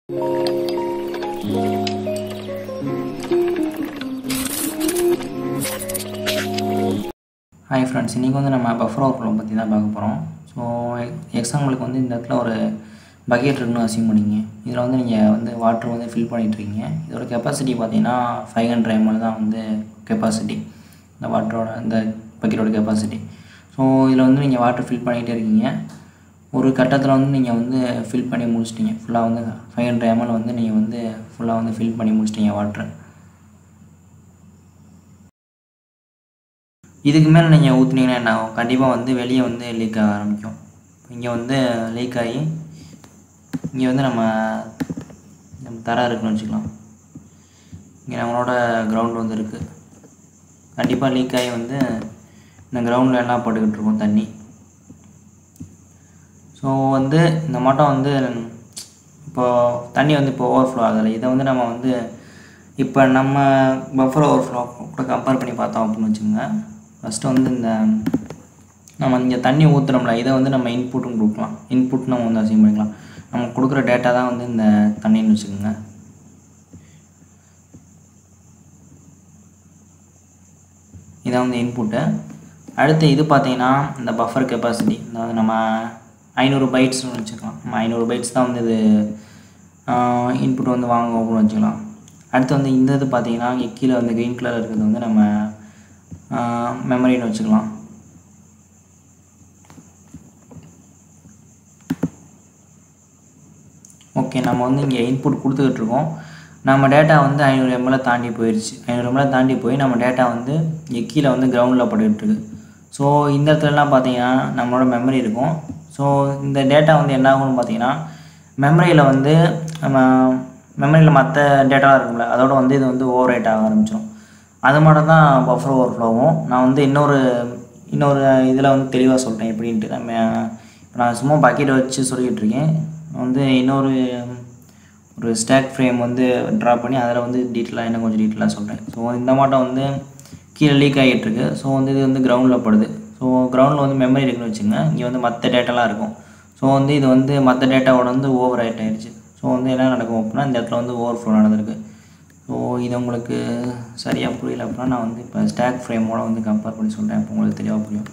hi friends இன்றைக்கி வந்து நம்ம பஃபர் ஓவர் பற்றி தான் பார்க்க போகிறோம் ஸோ எக்ஸாம்பிளுக்கு வந்து இந்த இடத்துல ஒரு பக்கெட் இருக்குன்னு அசியூம் பண்ணிங்க இதில் வந்து நீங்கள் வந்து வாட்டர் வந்து ஃபில் பண்ணிகிட்ருக்கீங்க இதோட கெப்பாசிட்டி பார்த்தீங்கன்னா ஃபைவ் ஹண்ட்ரட் எம்எல் தான் வந்து கெப்பாசிட்டி இந்த வாட்டரோட இந்த பக்கெட்டோட கெப்பாசிட்டி ஸோ இதில் வந்து நீங்கள் வாட்டர் ஃபில் பண்ணிகிட்டே இருக்கீங்க ஒரு கட்டத்தில் வந்து நீங்கள் வந்து ஃபில் பண்ணி முடிச்சிட்டீங்க ஃபுல்லாக வந்து ஃபைவ் ஹண்ட்ரட் எம்எல் வந்து நீங்கள் வந்து ஃபுல்லாக வந்து ஃபில் பண்ணி முடிச்சிட்டீங்க வாட்டரை இதுக்கு மேலே நீங்கள் ஊற்றுனீங்கன்னா என்ன ஆகும் கண்டிப்பாக வந்து வெளியே வந்து லீக் ஆக ஆரம்பிக்கும் இங்கே வந்து லீக் ஆகி இங்கே வந்து நம்ம நம்ம தர இருக்குன்னு வச்சுக்கலாம் இங்கே நம்மளோட கிரவுண்ட் வந்து இருக்குது கண்டிப்பாக லீக் ஆகி வந்து இந்த கிரவுண்டில் எல்லாம் பட்டுக்கிட்டு இருக்கும் தண்ணி ஸோ வந்து இந்த மாட்டம் வந்து இப்போது தண்ணி வந்து இப்போ ஓவர்ஃப்ளோ ஆகலை இதை வந்து நம்ம வந்து இப்போ நம்ம பஃபர் ஓவர்ஃப்ளோ கூட கம்பேர் பண்ணி பார்த்தோம் அப்படின்னு வச்சுக்கோங்க ஃபஸ்ட்டு வந்து இந்த நம்ம இங்கே தண்ணி ஊற்றுறோம்ல இதை வந்து நம்ம இன்புட்டும் கொடுக்கலாம் இன்புட் நம்ம வந்து அசைன் பண்ணிக்கலாம் நம்ம கொடுக்குற டேட்டா தான் வந்து இந்த தண்ணின்னு வச்சுக்கோங்க இதான் வந்து இன்புட்டு அடுத்து இது பார்த்தீங்கன்னா இந்த பஃபர் கெப்பாசிட்டி அதாவது நம்ம ஐநூறு பைட்ஸ்னு வச்சுக்கலாம் நம்ம ஐநூறு பைட்ஸ் தான் வந்து இது இன்புட் வந்து வாங்குவோம் அப்படின்னு வச்சுக்கலாம் அடுத்து வந்து இந்த இது பார்த்தீங்கன்னா இங்கே கீழே வந்து க்ரீன் கலர் இருக்கிறது வந்து நம்ம மெமரின்னு வச்சுக்கலாம் ஓகே நம்ம வந்து இங்கே இன்புட் கொடுத்துக்கிட்டு இருக்கோம் நம்ம டேட்டா வந்து ஐநூறு எம்எல்ஏ தாண்டி போயிடுச்சு ஐநூறு எம்எல்ஏ தாண்டி போய் நம்ம டேட்டா வந்து இங்கே கீழே வந்து கிரவுண்டில் பட்டுக்கிட்டு இருக்கு ஸோ இந்த இடத்துலலாம் பார்த்தீங்கன்னா நம்மளோட மெமரி இருக்கும் ஸோ இந்த டேட்டா வந்து என்ன ஆகும்னு பார்த்தீங்கன்னா மெமரியில் வந்து நம்ம மெமரியில் மற்ற டேட்டாலாம் இருக்கும்ல அதோட வந்து இது வந்து ஓவர் ரைட் ஆக ஆரம்பிச்சிடும் அது மட்டும் தான் பஃபர் ஓவர் ஃப்ளோவும் நான் வந்து இன்னொரு இன்னொரு இதில் வந்து தெளிவாக சொல்லிட்டேன் எப்படின்ட்டு நம்ம இப்போ நான் சும்மா பக்கெட்டை வச்சு சொல்லிக்கிட்டு இருக்கேன் வந்து இன்னொரு ஒரு ஸ்டாக் ஃப்ரேம் வந்து ட்ரா பண்ணி அதில் வந்து டீட்டெயிலாக இன்னும் கொஞ்சம் டீட்டெயிலாக சொல்கிறேன் ஸோ இந்த மாட்டம் வந்து கீழே லீக் ஆகிட்டு இருக்கு ஸோ வந்து இது வந்து கிரவுண்டில் படுது ஸோ கிரவுண்டில் வந்து மெமரி இருக்குன்னு வச்சுங்க இங்கே வந்து மற்ற டேட்டாலாம் இருக்கும் ஸோ வந்து இது வந்து மற்ற டேட்டாவோட வந்து ஓவர் ஆகிட் ஆயிடுச்சு ஸோ வந்து என்ன நடக்கும் அப்படின்னா இந்த இடத்துல வந்து ஓவர் ஃப்ளோ நடந்திருக்கு ஸோ இது உங்களுக்கு சரியாக புரியல அப்படின்னா நான் வந்து இப்போ ஸ்டாக் ஃப்ரேமோட வந்து கம்பேர் பண்ணி சொல்கிறேன் இப்போ உங்களுக்கு தெளிவாக புரியும்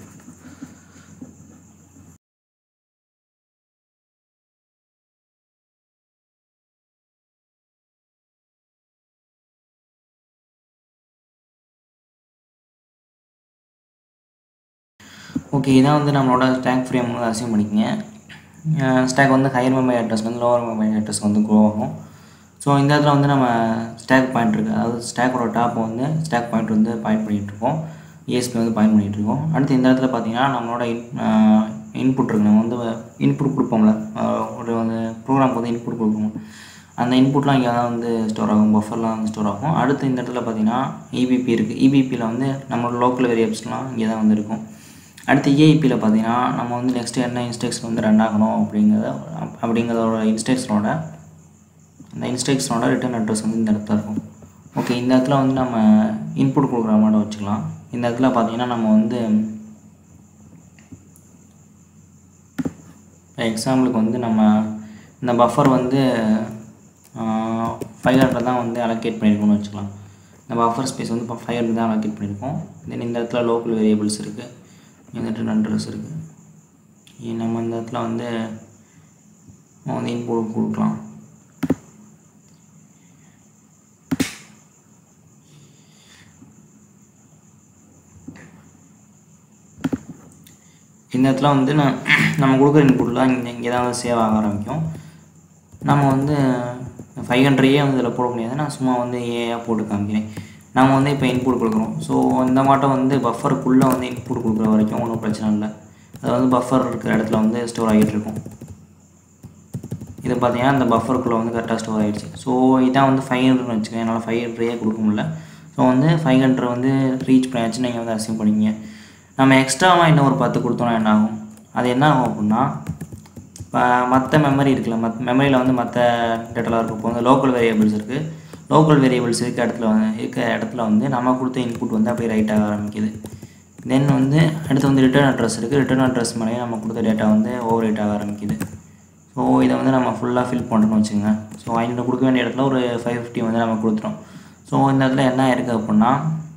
ஓகே இதான் வந்து நம்மளோட ஸ்டாக் ஃப்ரேம் வந்து அசியூம் பண்ணிக்கங்க ஸ்டாக் வந்து ஹையர் மெமரி அட்ரஸ் வந்து லோவர் மெமரி அட்ரஸ் வந்து க்ரோ ஆகும் ஸோ இந்த இடத்துல வந்து நம்ம ஸ்டாக் பாயிண்ட் இருக்குது அதாவது ஸ்டாக்கோட டாப் வந்து ஸ்டாக் பாயிண்ட் வந்து பாயிண்ட் பண்ணிகிட்டு இருக்கோம் ஏஎஸ்பி வந்து பாயிண்ட் பண்ணிகிட்டு இருக்கோம் அடுத்து இந்த இடத்துல பார்த்தீங்கன்னா நம்மளோட இன்புட் இருக்குது நம்ம வந்து இன்புட் கொடுப்போம்ல ஒரு வந்து ப்ரோக்ராம்க்கு வந்து இன்புட் கொடுப்போம் அந்த இன்புட்லாம் இங்கே தான் வந்து ஸ்டோர் ஆகும் பஃபர்லாம் வந்து ஸ்டோர் ஆகும் அடுத்து இந்த இடத்துல பார்த்தீங்கன்னா இபிபி இருக்குது இபிபியில் வந்து நம்மளோட லோக்கல் வேரியபிள்ஸ்லாம் இங்கே தான் வந்து இருக்கும் அடுத்து ஏஐபியில் பார்த்தீங்கன்னா நம்ம வந்து நெக்ஸ்ட்டு என்ன இன்ஸ்ட்ரக்ஷன் வந்து ரன் ஆகணும் அப்படிங்கிறத அப்படிங்கிறதோட இன்ஸ்ட்ரக்ஷனோட அந்த இன்ஸ்ட்ரக்ஷனோட ரிட்டர்ன் அட்ரஸ் வந்து இந்த இடத்துல இருக்கும் ஓகே இந்த இடத்துல வந்து நம்ம இன்புட் கொடுக்குற மாதிரி வச்சுக்கலாம் இந்த இடத்துல பார்த்தீங்கன்னா நம்ம வந்து எக்ஸாம்பிளுக்கு வந்து நம்ம இந்த பஃபர் வந்து ஃபைவ் ஹண்ட்ரட் தான் வந்து அலோகேட் பண்ணியிருக்கோம்னு வச்சுக்கலாம் இந்த பஃபர் ஸ்பேஸ் வந்து இப்போ ஃபைவ் ஹண்ட்ரட் தான் அலோகேட் பண்ணியிருக்கோம் தென் இந்த இடத்துல லோக்கல் வேரியபிள்ஸ் இருக்குது இங்கே ரிட்டர்ன் அட்ரஸ் இருக்குது நம்ம இந்த இடத்துல வந்து வந்து இன்புட் கொடுக்கலாம் இந்த இடத்துல வந்து நான் நம்ம கொடுக்குற இன்புட்லாம் இங்கே இங்கே தான் வந்து சேவ் ஆக ஆரம்பிக்கும் நம்ம வந்து ஃபைவ் ஹண்ட்ரடே வந்து இதில் போட முடியாது நான் சும்மா வந்து ஏஆ போட்டு காமிக்கிறேன் நம்ம வந்து இப்போ இன்புட் கொடுக்குறோம் ஸோ இந்த மாட்டம் வந்து பஃபருக்குள்ளே வந்து இன்புட் கொடுக்குற வரைக்கும் ஒன்றும் பிரச்சனை இல்லை அது வந்து பஃபர் இருக்கிற இடத்துல வந்து ஸ்டோர் ஆகிட்டு இருக்கும் இது பார்த்தீங்கன்னா இந்த பஃபருக்குள்ளே வந்து கரெக்டாக ஸ்டோர் ஆகிடுச்சு ஸோ இதான் வந்து ஃபைவ் ஹண்ட்ரட்னு வச்சுக்கோங்க என்னால் ஃபைவ் ஹண்ட்ரடே கொடுக்க முடியல ஸோ வந்து ஃபைவ் ஹண்ட்ரட் வந்து ரீச் பண்ணியாச்சு நீங்கள் வந்து அசியூம் பண்ணிங்க நம்ம எக்ஸ்ட்ராவாக இன்னும் ஒரு பத்து கொடுத்தோன்னா என்ன ஆகும் அது என்ன ஆகும் அப்படின்னா இப்போ மற்ற மெமரி இருக்குல்ல மத் மெமரியில் வந்து மற்ற டேட்டாலாம் இருக்கும் இப்போ வந்து லோக்கல் வேரியபிள்ஸ் இருக்குது லோக்கல் வேரியபிள்ஸ் இருக்க இடத்துல வந்து இருக்க இடத்துல வந்து நம்ம கொடுத்த இன்புட் வந்து அப்படியே ரைட் ஆக ஆரம்பிக்குது தென் வந்து அடுத்து வந்து ரிட்டர்ன் அட்ரஸ் இருக்குது ரிட்டர்ன் அட்ரஸ் மேலேயே நம்ம கொடுத்த டேட்டா வந்து ஓவர் ரைட் ஆக ஆரம்பிக்குது ஸோ இதை வந்து நம்ம ஃபுல்லாக ஃபில் பண்ணுறோம்னு வச்சுக்கோங்க ஸோ ஐநூறு கொடுக்க வேண்டிய இடத்துல ஒரு ஃபைவ் ஃபிஃப்டி வந்து நம்ம கொடுத்துட்டோம் ஸோ இந்த இடத்துல என்ன இருக்குது அப்படின்னா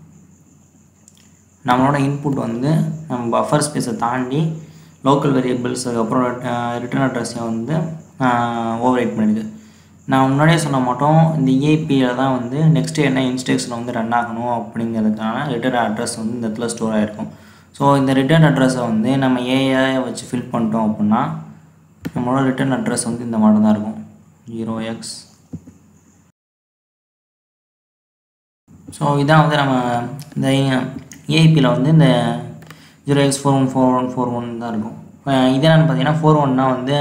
நம்மளோட இன்புட் வந்து நம்ம பஃபர் ஸ்பேஸை தாண்டி லோக்கல் வேரியபிள்ஸ் அதுக்கப்புறம் ரிட்டர்ன் அட்ரஸை வந்து ஓவர் ரைட் பண்ணிருக்கு நான் முன்னாடியே சொன்ன மாட்டோம் இந்த ஏபியில் தான் வந்து நெக்ஸ்ட் என்ன இன்ஸ்ட்ரக்ஷன் வந்து ரன் ஆகணும் அப்படிங்கிறதுக்கான ரிட்டர்ன் அட்ரஸ் வந்து இந்த இடத்துல ஸ்டோர் ஆகிருக்கும் ஸோ இந்த ரிட்டர்ன் அட்ரஸை வந்து நம்ம ஏஐ வச்சு ஃபில் பண்ணிட்டோம் அப்படின்னா நம்மளோட ரிட்டர்ன் அட்ரஸ் வந்து இந்த மாதிரி தான் இருக்கும் ஜீரோ எக்ஸ் ஸோ இதான் வந்து நம்ம இந்த ஏஐபியில் வந்து இந்த zero X four one four one four one தான் இருக்கும் இது என்னென்னு பார்த்தீங்கன்னா ஃபோர் ஒன்னா வந்து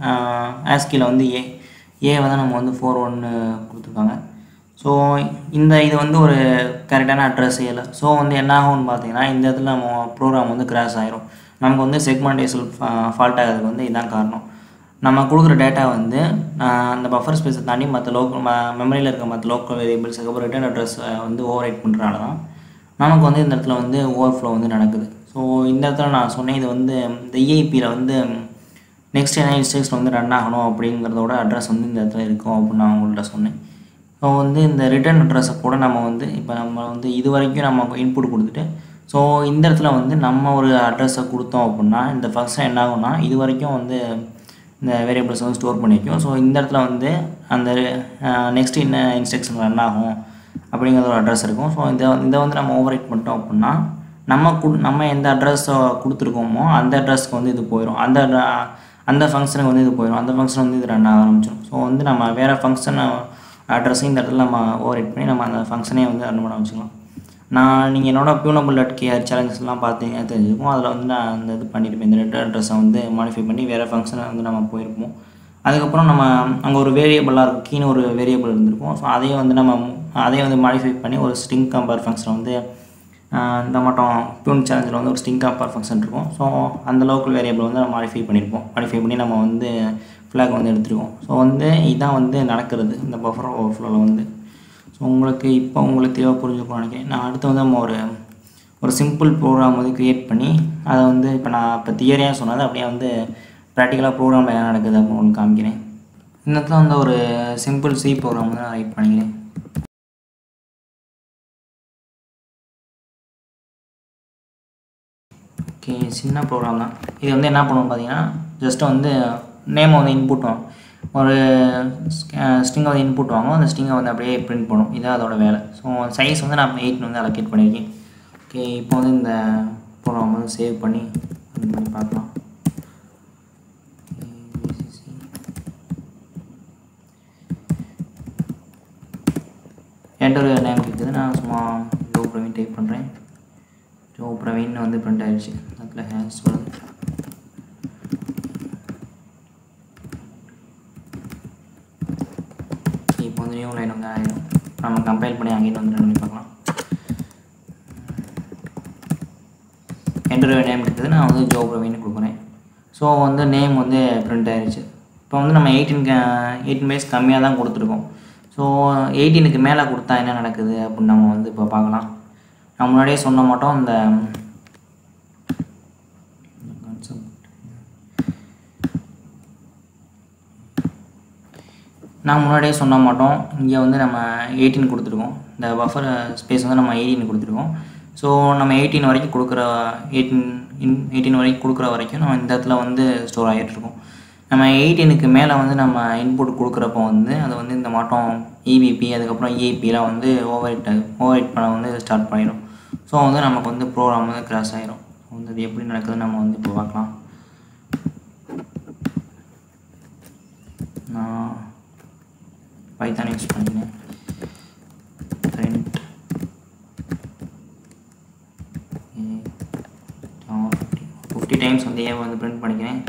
ஆஸ்கியில் வந்து ஏ ஏ வந்து நம்ம வந்து ஃபோர் ஒன்று கொடுத்துருக்காங்க ஸோ இந்த இது வந்து ஒரு கரெக்டான அட்ரஸ் இல்லை ஸோ வந்து என்ன ஆகும்னு பார்த்தீங்கன்னா இந்த இடத்துல நம்ம ப்ரோக்ராம் வந்து கிராஷ் ஆயிரும் நமக்கு வந்து செக்மெண்டேஷன் ஃபால்ட் ஆகிறதுக்கு வந்து இதுதான் காரணம் நம்ம கொடுக்குற டேட்டா வந்து அந்த பஃபர் ஸ்பேஸை தாண்டி மற்ற லோக்கல் மெமரியில் இருக்க மற்ற லோக்கல் வேரியபிள்ஸ் அதுக்கப்புறம் ரிட்டர்ன் அட்ரஸ் வந்து ஓவர் ரைட் பண்ணுறனால தான் நமக்கு வந்து இந்த இடத்துல வந்து ஓவர் ஃப்ளோ வந்து நடக்குது ஸோ இந்த இடத்துல நான் சொன்னேன் இது வந்து இந்த இஐபியில் வந்து நெக்ஸ்ட் என்ன இன்ஸ்ட்ரக்ஷன் வந்து ரன் ஆகணும் அப்படிங்கிறதோட அட்ரஸ் வந்து இந்த இடத்துல இருக்கும் அப்படின்னு நான் உங்கள்கிட்ட சொன்னேன் ஸோ வந்து இந்த ரிட்டர்ன் அட்ரஸை கூட நம்ம வந்து இப்போ நம்ம வந்து இது வரைக்கும் நம்ம இன்புட் கொடுத்துட்டு ஸோ இந்த இடத்துல வந்து நம்ம ஒரு அட்ரஸை கொடுத்தோம் அப்படின்னா இந்த ஃபங்க்ஷன் என்ன ஆகும்னா இது வரைக்கும் வந்து இந்த வேரியபிள்ஸ் வந்து ஸ்டோர் பண்ணி வைக்கும் ஸோ இந்த இடத்துல வந்து அந்த நெக்ஸ்ட் என்ன இன்ஸ்ட்ரக்ஷன் ரன் ஆகும் அப்படிங்கிற ஒரு அட்ரஸ் இருக்கும் ஸோ இந்த இதை வந்து நம்ம ஓவர் ரைட் பண்ணிட்டோம் அப்படின்னா நம்ம கு நம்ம எந்த அட்ரஸை கொடுத்துருக்கோமோ அந்த அட்ரஸ்க்கு வந்து இது போயிடும் அந்த அந்த ஃபங்க்ஷனுக்கு வந்து இது போயிடும் அந்த ஃபங்க்ஷன் வந்து இது ரன் ஆக ஆரம்பிச்சிடும் ஸோ வந்து நம்ம வேறு ஃபங்க்ஷனை அட்ரஸையும் இந்த இடத்துல நம்ம ஓவர் ரைட் பண்ணி நம்ம அந்த ஃபங்க்ஷனே வந்து ரன் பண்ண வச்சுக்கலாம் நான் நீங்கள் என்னோட பியூனபிள் டாட் கேஆர் சேலஞ்சஸ்லாம் பார்த்தீங்கன்னா தெரிஞ்சிருக்கும் அதில் வந்து நான் அந்த இது பண்ணியிருப்பேன் இந்த ரெட் அட்ரஸை வந்து மாடிஃபை பண்ணி வேறு ஃபங்க்ஷனை வந்து நம்ம போயிருப்போம் அதுக்கப்புறம் நம்ம அங்கே ஒரு வேரியபிளாக இருக்கும் கீழே ஒரு வேரியபிள் இருந்திருக்கும் ஸோ அதையும் வந்து நம்ம அதையும் வந்து மாடிஃபை பண்ணி ஒரு ஸ்ட்ரிங் கம்பேர் ஃபங்க்ஷனை வந்து இந்த மட்டும் பியூன் சேலஞ்சில் வந்து ஒரு ஸ்ட்ரிங் கம்பேர் ஃபங்க்ஷன் இருக்கும் ஸோ அந்த லோக்கல் வேரியபிள் வந்து நம்ம மாடிஃபை பண்ணியிருப்போம் மாடிஃபை பண்ணி நம்ம வந்து ஃப்ளாக் வந்து எடுத்துருக்கோம் ஸோ வந்து இதான் வந்து நடக்கிறது இந்த பஃபர் ஓவர்ஃப்ளோவில் வந்து ஸோ உங்களுக்கு இப்போ உங்களுக்கு தேவை புரிஞ்சுக்கணும் நினைக்கிறேன் நான் அடுத்து வந்து நம்ம ஒரு ஒரு சிம்பிள் ப்ரோக்ராம் வந்து க்ரியேட் பண்ணி அதை வந்து இப்போ நான் இப்போ தியரியாக சொன்னது அப்படியே வந்து ப்ராக்டிக்கலாக ப்ரோக்ராமில் என்ன நடக்குது அப்படின்னு உங்களுக்கு காமிக்கிறேன் இந்த இடத்துல வந்து ஒரு சிம்பிள் சி ப்ரோக்ராம் வந்து நான் ரைட் பண்ணிக்கிறேன் ஓகே சின்ன ப்ரோக்ராம் தான் இது வந்து என்ன பண்ணுவோம் பார்த்தீங்கன்னா ஜஸ்ட் வந்து நேமை வந்து இன்புட் வாங்கும் ஒரு ஸ்ட்ரிங்கை வந்து இன்புட் வாங்கும் அந்த ஸ்ட்ரிங்கை வந்து அப்படியே பிரிண்ட் பண்ணும் இதான் அதோட வேலை ஸோ சைஸ் வந்து நான் எயிட் வந்து அலோகேட் பண்ணியிருக்கேன் ஓகே இப்போ வந்து இந்த ப்ரோக்ராம் வந்து சேவ் பண்ணி run பண்ணி பார்க்கலாம் என்கிட்ட ஒரு நேம் இருக்குது நான் சும்மா ஜோ பிரவீன் டைப் பண்ணுறேன் ஜோ பிரவீன் வந்து பிரிண்ட் ஆயிடுச்சு அதில் ஹேஸ் வருது இப்போ வந்து நியூ லைன் வந்து ஆகிடும் நம்ம கம்பைல் பண்ணி அங்கேயும் வந்து run பண்ணி பார்க்கலாம் என்டர் நேம் இருக்குது நான் வந்து ஜோ பிரவீன் கொடுக்குறேன் ஸோ வந்து நேம் வந்து பிரிண்ட் ஆயிடுச்சு இப்போ வந்து நம்ம எயிட்டீன் எயிட்டீன் பேஸ் கம்மியாக தான் கொடுத்துருக்கோம் ஸோ எயிட்டீனுக்கு மேலே கொடுத்தா என்ன நடக்குது அப்படின்னு நம்ம வந்து இப்போ பார்க்கலாம் நான் முன்னாடியே சொன்ன மாட்டோம் இந்த நான் முன்னாடியே சொன்ன மாட்டோம் இங்கே வந்து நம்ம எயிட்டீன் கொடுத்துருக்கோம் இந்த பஃபர் ஸ்பேஸ் வந்து நம்ம எயிட்டீன் கொடுத்துருக்கோம் ஸோ நம்ம எயிட்டீன் வரைக்கும் கொடுக்குற எயிட்டீன் இன் எயிட்டீன் வரைக்கும் கொடுக்குற வரைக்கும் நம்ம இந்த இடத்துல வந்து ஸ்டோர் ஆகிட்டுருக்கோம் நம்ம எயிட்டீனுக்கு மேலே வந்து நம்ம இன்புட் கொடுக்குறப்போ வந்து அது வந்து இந்த மாட்டம் இபிபி அதுக்கப்புறம் இஏபிலாம் வந்து ஓவர் ஹிட் ஓவர் ஹிட் பண்ண வந்து ஸ்டார்ட் பண்ணிடும் ஸோ வந்து நமக்கு வந்து ப்ரோக்ராம் வந்து கிராஷ் ஆயிரும் வந்து அது எப்படி நடக்குதுன்னு நம்ம வந்து இப்போ பார்க்கலாம் நான் பைத்தான் யூஸ் பண்ணிக்கிறேன் print ஃபிஃப்டி டைம்ஸ் வந்து ஏ வந்து பிரிண்ட் பண்ணிக்கிறேன்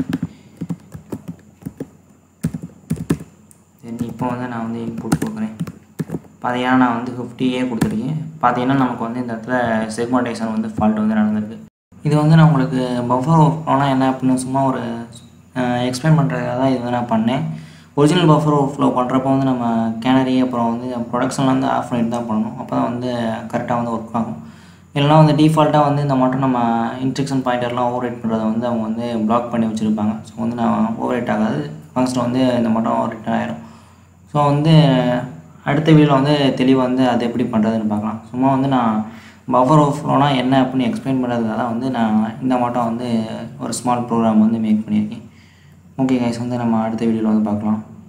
தென் இப்போ வந்து நான் வந்து இன்புட் கொடுக்குறேன் பார்த்தீங்கன்னா நான் வந்து ஃபிஃப்டி ஏ கொடுத்துருக்கேன் பார்த்தீங்கன்னா நமக்கு வந்து இந்த இடத்துல செக்மெண்டேஷன் வந்து ஃபால்ட் வந்து நடந்திருக்கு இது வந்து நான் உங்களுக்கு பஃபர் ஓவர்ஃப்ளோனா என்ன அப்படின்னு சும்மா ஒரு எக்ஸ்பிளைன் பண்ணுறதுக்காக தான் இது வந்து நான் பண்ணேன் ஒரிஜினல் பஃபர் ஓவர்ஃப்ளோ பண்ணுறப்போ வந்து நம்ம கேனரி அப்புறம் வந்து ப்ரொடக்ஷனில் வந்து ஆஃப் பண்ணிட்டு தான் பண்ணணும் அப்போ தான் வந்து கரெக்டாக வந்து ஒர்க் ஆகும் இல்லைனா வந்து டிஃபால்ட்டாக வந்து இந்த மட்டும் நம்ம இன்ஸ்ட்ரக்ஷன் பாயிண்டர்லாம் ஓவர் ரைட் பண்ணுறதை வந்து அவங்க வந்து பிளாக் பண்ணி வச்சுருப்பாங்க ஸோ வந்து நான் ஓவர் ரைட் ஆகாது ஃபங்க்ஷன் வந்து இந்த மட்டும் ரிட்டர்ன் ஆயிரும் ஸோ வந்து அடுத்த வீடியோவில் வந்து தெளிவாக வந்து அதை எப்படி பண்ணுறதுன்னு பார்க்கலாம் சும்மா வந்து நான் பஃபர் ஓவர்ஃப்ளோனா என்ன அப்படின்னு எக்ஸ்பிளைன் பண்ணுறதுக்காக தான் வந்து நான் இந்த மட்டும் வந்து ஒரு ஸ்மால் ப்ரோக்ராம் வந்து மேக் பண்ணியிருக்கேன் ஓகே கைஸ் வந்து நம்ம அடுத்த வீடியோவில் வந்து பார்க்கலாம்